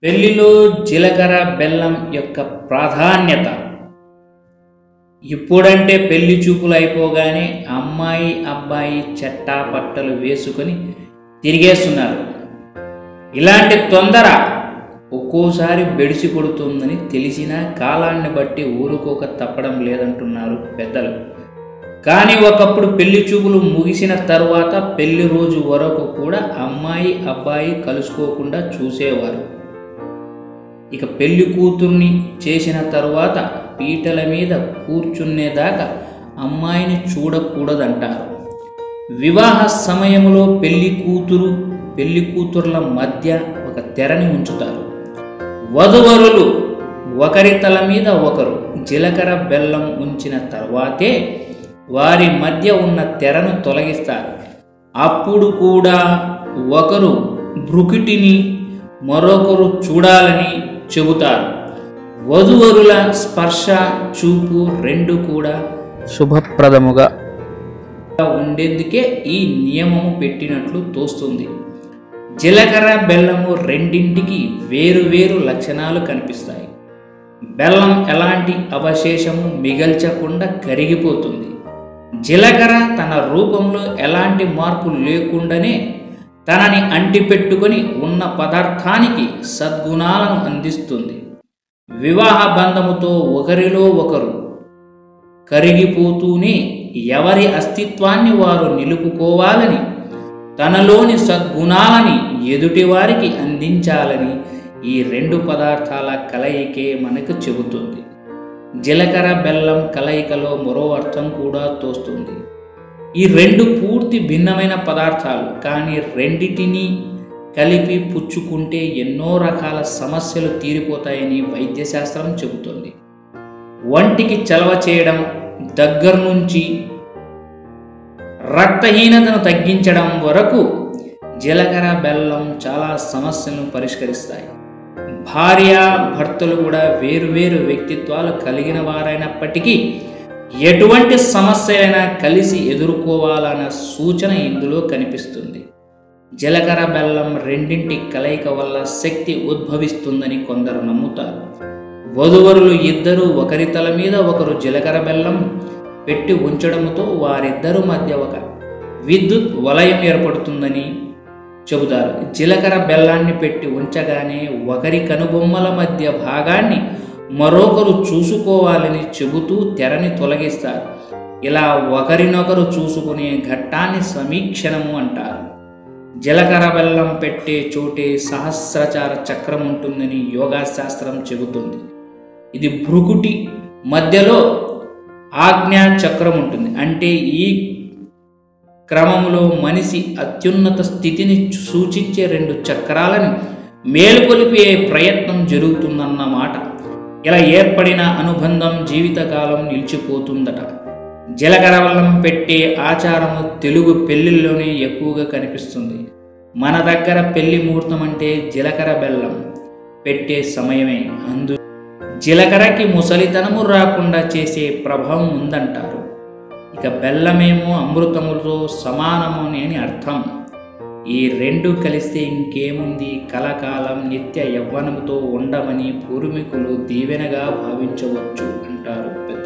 పెళ్లిలో జీలకర్ర బెల్లం యొక్క ప్రాధాన్యత ఇప్పుడంటే పెళ్లి చూపులు అయిపోగానే అమ్మాయి అబ్బాయి చెట్టా పట్టలు వేసుకొని తిరిగేస్తున్నారు ఇలాంటి తొందర ఒక్కోసారి బెడిసి కొడుతుందని తెలిసినా కాలాన్ని బట్టి ఊరుకోక తప్పడం లేదంటున్నారు పెద్దలు కానీ ఒకప్పుడు పెళ్లి చూపులు ముగిసిన తరువాత పెళ్లి రోజు వరకు కూడా అమ్మాయి అబ్బాయి కలుసుకోకుండా చూసేవారు ఇక పెళ్లి కూతుర్ని చేసిన తరువాత పీటల మీద కూర్చునేదాకా అమ్మాయిని చూడకూడదంటారు వివాహ సమయంలో పెళ్లి కూతురు పెళ్లి కూతుర్ల మధ్య ఒక తెరని ఉంచుతారు వధువరులు ఒకరి తల మీద ఒకరు జీలకర్ర బెల్లం ఉంచిన తర్వాతే వారి మధ్య ఉన్న తెరను తొలగిస్తారు అప్పుడు కూడా ఒకరు భృకుటిని మరొకరు చూడాలని చెబుతారు వధువరుల స్పర్శ చూపు రెండు కూడా శుభప్రదముగా ఉండేందుకే ఈ నియమము పెట్టినట్లు తోస్తుంది జీలకర్ర బెల్లము రెండింటికి వేరు వేరు లక్షణాలు కనిపిస్తాయి బెల్లం ఎలాంటి అవశేషము మిగల్చకుండా కరిగిపోతుంది జీలకర్ర తన రూపంలో ఎలాంటి మార్పు లేకుండానే తనని అంటిపెట్టుకొని ఉన్న పదార్థానికి సద్గుణాలను అందిస్తుంది వివాహ బంధముతో ఒకరిలో ఒకరు కరిగిపోతూనే ఎవరి అస్తిత్వాన్ని వారు నిలుపుకోవాలని తనలోని సద్గుణాలని ఎదుటివారికి అందించాలని ఈ రెండు పదార్థాల కలయికే మనకు చెబుతుంది జీలకర్ర బెల్లం కలయికలో మరో అర్థం కూడా తోస్తుంది ఈ రెండు పూర్తి భిన్నమైన పదార్థాలు కానీ రెండిటిని కలిపి పుచ్చుకుంటే ఎన్నో రకాల సమస్యలు తీరిపోతాయని వైద్యశాస్త్రం చెబుతుంది వంటికి చలవ చేయడం దగ్గర నుంచి రక్తహీనతను తగ్గించడం వరకు జీలకర్ర బెల్లం చాలా సమస్యలను పరిష్కరిస్తాయి భార్య భర్తలు కూడా వేరువేరు వ్యక్తిత్వాలు కలిగిన వారైనప్పటికీ ఎటువంటి సమస్యలైనా కలిసి ఎదుర్కోవాలన్న సూచన ఇందులో కనిపిస్తుంది జీలకర్ర బెల్లం రెండింటి కలయిక వల్ల శక్తి ఉద్భవిస్తుందని కొందరు నమ్ముతారు వధువరులు ఇద్దరు ఒకరి తల మీద ఒకరు జీలకర్ర బెల్లం పెట్టి ఉంచడంతో వారిద్దరు మధ్య ఒక విద్యుత్ వలయం ఏర్పడుతుందని చెబుతారు జీలకర్ర బెల్లాన్ని పెట్టి ఉంచగానే ఒకరి కనుబొమ్మల మధ్య భాగాన్ని మరొకరు చూసుకోవాలని చెబుతూ తెరని తొలగిస్తారు ఇలా ఒకరినొకరు చూసుకునే ఘట్టాన్ని సమీక్షణము అంటారు జీలకర్ర బెల్లం పెట్టే చోటే సహస్రచార చక్రం ఉంటుందని యోగా శాస్త్రం చెబుతుంది ఇది భృకుటి మధ్యలో ఆజ్ఞా చక్రం ఉంటుంది అంటే ఈ క్రమములో మనిషి అత్యున్నత స్థితిని సూచించే రెండు చక్రాలను మేలుకొలిపే ప్రయత్నం జరుగుతుందన్నమాట ఇలా ఏర్పడిన అనుబంధం జీవితకాలం నిలిచిపోతుందట జీలకర్ర బెల్లం పెట్టే ఆచారము తెలుగు పెళ్లిల్లోనే ఎక్కువగా కనిపిస్తుంది మన దగ్గర పెళ్లి ముహూర్తం అంటే జీలకర్ర బెల్లం పెట్టే సమయమే అందు జీలకర్రకి ముసలితనము రాకుండా చేసే ప్రభావం ఉందంటారు ఇక బెల్లమేమో అమృతములతో సమానము అని అర్థం ఈ రెండు కలిస్తే ఇంకేముంది కలకాలం నిత్య యవ్వనముతో ఉండమని పూర్వీకులు దీవెనగా భావించవచ్చు అంటారు పెద్ద